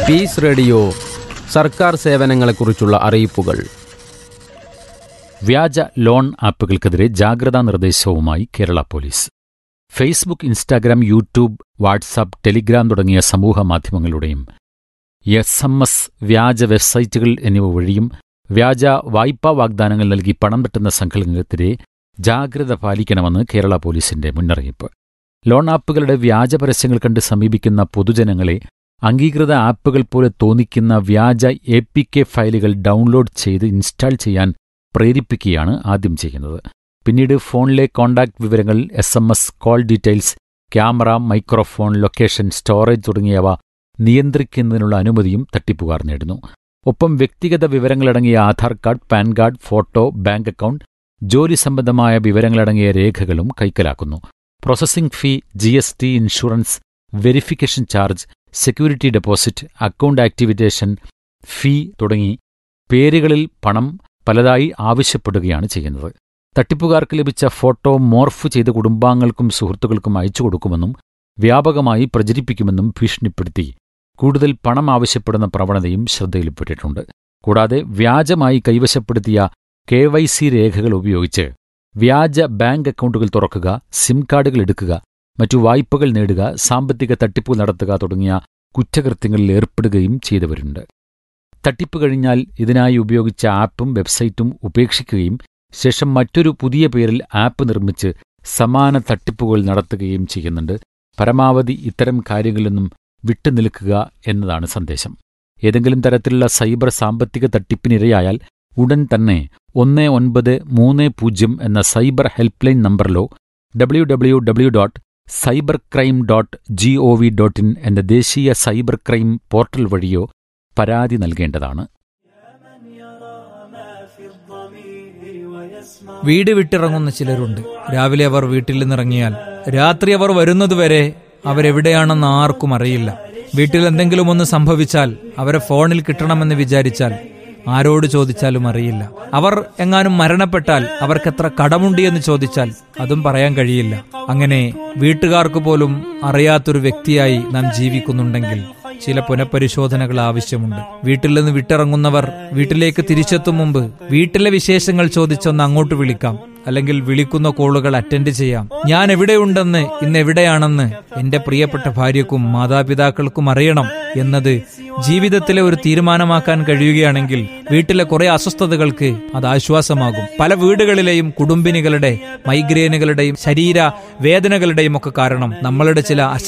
piece radio സർക്കാർ സേവനങ്ങളെക്കുറിച്ചുള്ള അറിയിപ്പുകൾ വ്യാജ ലോൺ ആപ്പുകൾക്കെതിരെ ജാഗ്രതാ നിർദ്ദേശവുമായി Kerala police Facebook Instagram YouTube WhatsApp Telegram തുടങ്ങിയ സമൂഹ മാധ്യമങ്ങളുടെയും എസ് എം എസ് വ്യാജ വെബ്സൈറ്റുകൾ എന്നിവ വഴിയും വ്യാജ വായ്പാ വാഗ്ദാനങ്ങൾ നൽകി പണം തട്ടുന്ന സംഘങ്ങൾക്കെതിരെ ജാഗ്രത പാലിക്കണമെന്ന് കേരള പോലീസിന്റെ മുന്നറിയിപ്പ് ലോൺ ആപ്പുകളുടെ വ്യാജ പരസ്യങ്ങൾ കണ്ട് സമീപിക്കുന്ന പൊതുജനങ്ങളെ അംഗീകൃത ആപ്പുകൾ പോലെ തോന്നിക്കുന്ന വ്യാജ എ പി കെ ഫയലുകൾ ഡൗൺലോഡ് ചെയ്ത് ഇൻസ്റ്റാൾ ചെയ്യാൻ പ്രേരിപ്പിക്കുകയാണ് ആദ്യം ചെയ്യുന്നത് പിന്നീട് ഫോണിലെ കോൺടാക്റ്റ് വിവരങ്ങൾ S M S call details camera microphone location storage തുടങ്ങിയവ നിയന്ത്രിക്കുന്നതിനുള്ള അനുമതിയും തട്ടിപ്പുകാർ നേടുന്നു ഒപ്പം വ്യക്തിഗത വിവരങ്ങളടങ്ങിയ Aadhaar card PAN card photo bank account ജോലി സംബന്ധമായ വിവരങ്ങളടങ്ങിയ രേഖകളും കൈക്കലാക്കുന്നു processing fee G S T insurance verification charge security deposit account activation fee തുടങ്ങി പേരുകളിൽ പണം പലതായി ആവശ്യപ്പെടുകയാണ് ചെയ്യുന്നത് തട്ടിപ്പുകാർക്ക് ലഭിച്ച ഫോട്ടോ മോർഫ് ചെയ്ത് കുടുംബാംഗങ്ങൾക്കും സുഹൃത്തുക്കൾക്കും അയച്ചു കൊടുക്കുമെന്നും വ്യാപകമായി പ്രചരിപ്പിക്കുമെന്നും ഭീഷണിപ്പെടുത്തി കൂടുതൽ പണം ആവശ്യപ്പെടുന്ന പ്രവണതയും ശ്രദ്ധയിൽപ്പെട്ടിട്ടുണ്ട് കൂടാതെ വ്യാജമായി കൈവശപ്പെടുത്തിയ കെ വൈ സി രേഖകൾ ഉപയോഗിച്ച് വ്യാജ ബാങ്ക് അക്കൗണ്ടുകൾ തുറക്കുക സിം കാർഡുകൾ എടുക്കുക മറ്റു വായ്പകൾ നേടുക സാമ്പത്തിക തട്ടിപ്പ് നടത്തുക തുടങ്ങിയ കുറ്റകൃത്യങ്ങളിൽ ഏർപ്പെടുകയും ചെയ്തവരുണ്ട് തട്ടിപ്പ് കഴിഞ്ഞാൽ ഇതിനായി ഉപയോഗിച്ച ആപ്പും വെബ്സൈറ്റും ഉപേക്ഷിക്കുകയും ശേഷം മറ്റൊരു പുതിയ പേരിൽ ആപ്പ് നിർമ്മിച്ച് സമാന തട്ടിപ്പുകൾ നടത്തുകയും ചെയ്യുന്നുണ്ട് പരമാവധി ഇത്തരം കാര്യങ്ങളിൽ നിന്നും വിട്ടുനിൽക്കുക എന്നതാണ് സന്ദേശം ഏതെങ്കിലും തരത്തിലുള്ള സൈബർ സാമ്പത്തിക തട്ടിപ്പിനിരയായാൽ ഉടൻ തന്നെ ഒന്ന് ഒൻപത് മൂന്ന് പൂജ്യം എന്ന സൈബർ ഹെൽപ്പ് ലൈൻ നമ്പറിലോ W W W dot cyber crime dot G O V dot in എന്ന ദേശീയ സൈബർ ക്രൈം പോർട്ടൽ വഴിയോ പരാതി നൽകേണ്ടതാണ് വീട് വിട്ടിറങ്ങുന്ന ചിലരുണ്ട് രാവിലെ അവർ വീട്ടിൽ നിന്നിറങ്ങിയാൽ രാത്രി അവർ വരുന്നതുവരെ അവരെവിടെയാണെന്ന് ആർക്കും അറിയില്ല വീട്ടിൽ എന്തെങ്കിലും ഒന്ന് സംഭവിച്ചാൽ അവരെ ഫോണിൽ കിട്ടണമെന്ന് വിചാരിച്ചാൽ ആരോട് ചോദിച്ചാലും അറിയില്ല അവർ എങ്ങാനും മരണപ്പെട്ടാൽ അവർക്കെത്ര കടമുണ്ട് എന്ന് ചോദിച്ചാൽ അതും പറയാൻ കഴിയില്ല അങ്ങനെ വീട്ടുകാർക്ക് പോലും അറിയാത്തൊരു വ്യക്തിയായി നാം ജീവിക്കുന്നുണ്ടെങ്കിൽ ചില പുനഃപരിശോധനകൾ ആവശ്യമുണ്ട് വീട്ടിൽ നിന്ന് വിട്ടിറങ്ങുന്നവർ വീട്ടിലേക്ക് തിരിച്ചെത്തും മുമ്പ് വീട്ടിലെ വിശേഷങ്ങൾ ചോദിച്ചൊന്ന് അങ്ങോട്ട് വിളിക്കാം അല്ലെങ്കിൽ വിളിക്കുന്ന കോളുകൾ അറ്റൻഡ് ചെയ്യാം ഞാൻ എവിടെയുണ്ടെന്ന് ഇന്ന് എവിടെയാണെന്ന് എന്റെ പ്രിയപ്പെട്ട ഭാര്യക്കും മാതാപിതാക്കൾക്കും അറിയണം എന്നത് ജീവിതത്തിലെ ഒരു തീരുമാനമാക്കാൻ കഴിയുകയാണെങ്കിൽ വീട്ടിലെ കുറെ അസ്വസ്ഥതകൾക്ക് അത് ആശ്വാസമാകും പല വീടുകളിലെയും കുടുംബിനികളുടെ മൈഗ്രെയിനുകളുടെയും ശരീര വേദനകളുടെയും ഒക്കെ കാരണം നമ്മളുടെ ചില